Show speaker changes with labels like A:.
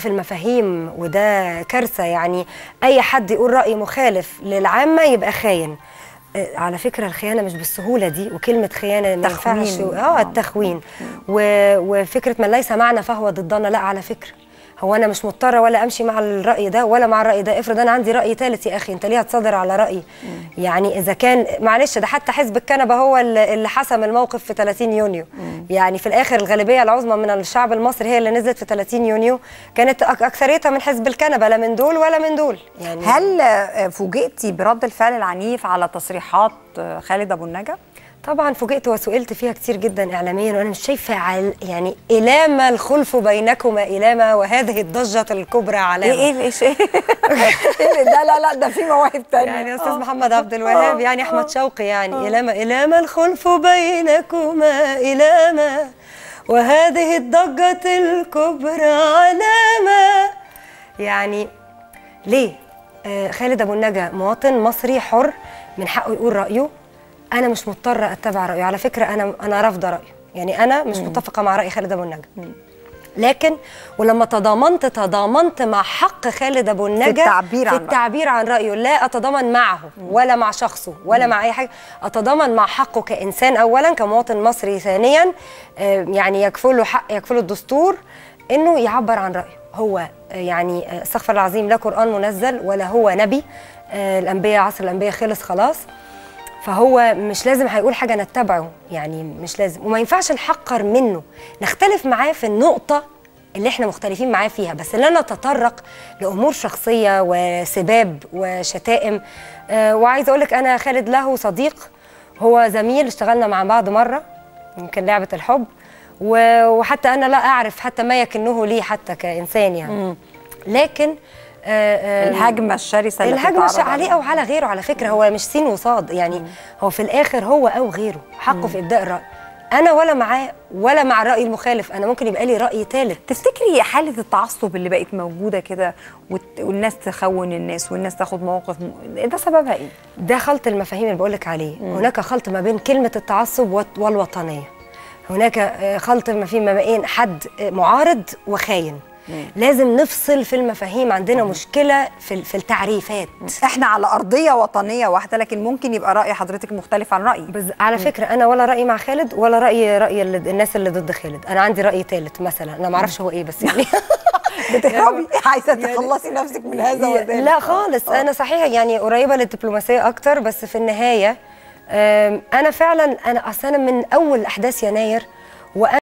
A: في المفاهيم وده كارثه يعني اي حد يقول راي مخالف للعامه يبقى خاين آه، على فكره الخيانه مش بالسهوله دي وكلمه خيانه ما ينفعش
B: تخوين.
A: اه التخوين و... وفكره من ليس معنا فهو ضدنا لا على فكره هو انا مش مضطره ولا امشي مع الراي ده ولا مع الراي ده افرض انا عندي راي ثالث يا اخي انت ليه هتصادر على رايي يعني اذا كان معلش ده حتى حزب الكنبه هو اللي اللي حسم الموقف في 30 يونيو يعني في الاخر الغالبيه العظمى من الشعب المصري هي اللي نزلت في 30 يونيو كانت أك- اكثريتها من حزب الكنبه لا من دول ولا من دول يعني
B: هل آه، فوجئتي برد الفعل العنيف على تصريحات آه، خالد ابو النجا
A: طبعا فوجئت وسئلت فيها كتير جدا اعلاميا وانا مش شايفه عل يعني الى ما الخلف بينكما الى ما وهذه الضجه الكبرى علامه
B: ايه ايه ايش ايه لا لا لا ده في مواهب تانية
A: يعني يا استاذ
B: آه.
A: محمد عبد الوهاب يعني احمد شوقي يعني الى ما الى ما الخلف بينكما الى ما وهذه الضجه الكبرى علامه يعني ليه آه خالد ابو النجا مواطن مصري حر من حقه يقول رايه انا مش مضطره اتبع رايه على فكره انا انا رافضه رايه يعني انا مش متفقه مع راي خالد ابو النجا لكن ولما تضامنت تضامنت مع حق خالد ابو النجا
B: التعبير
A: في
B: عن
A: التعبير عن رايه لا اتضامن معه ولا مع شخصه ولا مع اي حاجه اتضامن مع حقه كانسان اولا كمواطن مصري ثانيا آه، يعني يكفله حق يكفله الدستور انه يعبر عن رايه هو آه، يعني آه، استغفر الله العظيم لا قران منزل ولا هو نبي آه، الانبياء عصر الانبياء خلص خلاص فهو مش لازم هيقول حاجه نتبعه يعني مش لازم وما ينفعش نحقر منه نختلف معاه في النقطه اللي احنا مختلفين معاه فيها بس لا نتطرق لامور شخصيه وسباب وشتائم آه وعايزه اقول لك انا خالد له صديق هو زميل اشتغلنا مع بعض مره يمكن لعبه الحب و- وحتى انا لا اعرف حتى ما يكنه لي حتى كانسان يعني لكن آه آه
B: الهجمه الشرسه اللي
A: الهجمه
B: بتتعرض
A: عليه او على غيره على فكره هو مش سين وصاد يعني هو في الاخر هو او غيره حقه في ابداء الراي انا ولا معاه ولا مع الراي المخالف انا ممكن يبقى لي راي ثالث
B: تفتكري حالة التعصب اللي بقت موجودة كده وت- والناس تخون الناس والناس تاخد موقف م... ده سببها ايه؟
A: ده خلط المفاهيم اللي بقول لك عليه هناك خلط ما بين كلمه التعصب والت- والوطنيه هناك آه، خلط ما فيه ما بين حد آه، معارض وخاين لازم نفصل في المفاهيم عندنا مشكله في ال- في التعريفات
B: احنا على أرضية وطنية واحدة لكن ممكن يبقى رأي حضرتك مختلف عن رأيي
A: بس على فكره انا ولا رايي مع خالد ولا راي راي اللي الناس اللي ضد خالد انا عندي راي ثالث مثلا انا ما اعرفش هو ايه بس يعني
B: بتهربي عايزة تخلصي نفسك من هذا وذاك
A: لا خالص انا صحيح يعني قريبه للدبلوماسيه اكتر بس في النهايه آم، انا فعلا انا اصلا من اول احداث يناير وانا